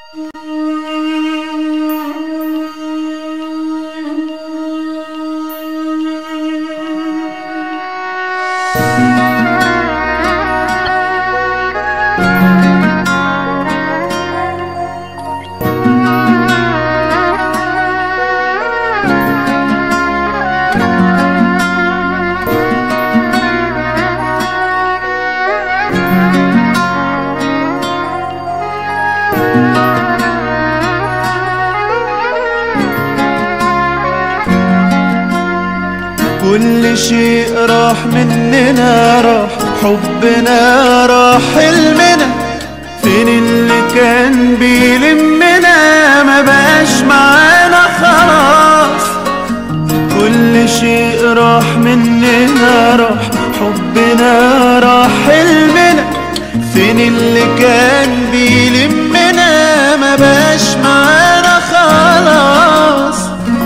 كل شيء راح مننا راح حبنا راح حلمنا فين اللي كان بيلمنا ما بقاش معانا خلاص كل شيء راح مننا راح حبنا راح حلمنا فين اللي كان بيلمنا ما بقاش معانا خلاص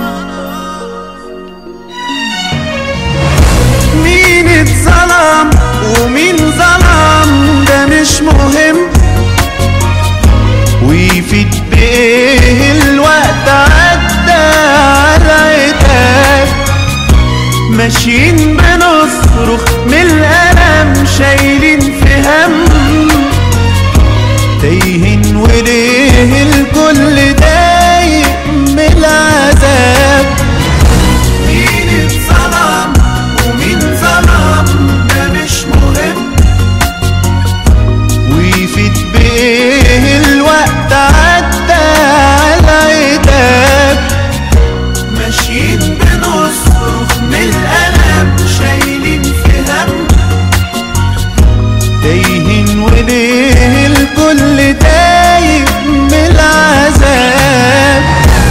مين اتظلم ومين ظلم ده مش مهم ويفيد بايه الوقت عدى على عتاب ماشيين بنصرخ من الألم شايلين في هم تايهين وليه الكل دايق من العذاب مين اتظلم ومين ظلم ده مش مهم ويفيد بايه الوقت عدى على عتاب ماشيين بنصرخ من الألم شايلين في هم تايهين وليه الكل تايه من العذاب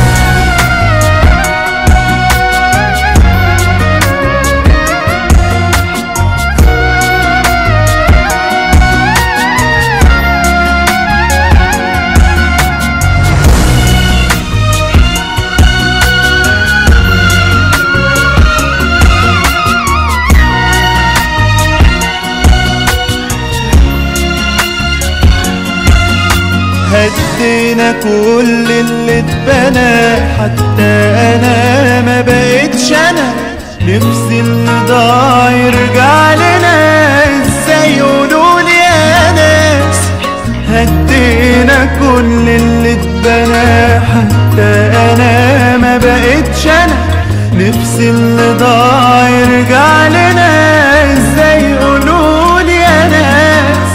هدينا كل اللي اتبنى حتى انا ما بقتش انا نفسي اللي ضاع يرجع لنا ازاي يقولولي يا ناس هدينا كل اللي اتبنى حتى انا ما بقتش انا نفسي اللي ضاع يرجع لنا ازاي يقولولي يا ناس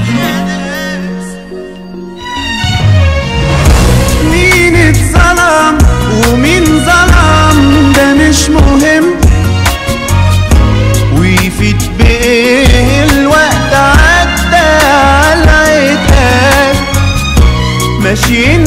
مين اتظلم ومين ظلم ده مش مهم ويفيد بايه الوقت عدى على عتاب ماشيين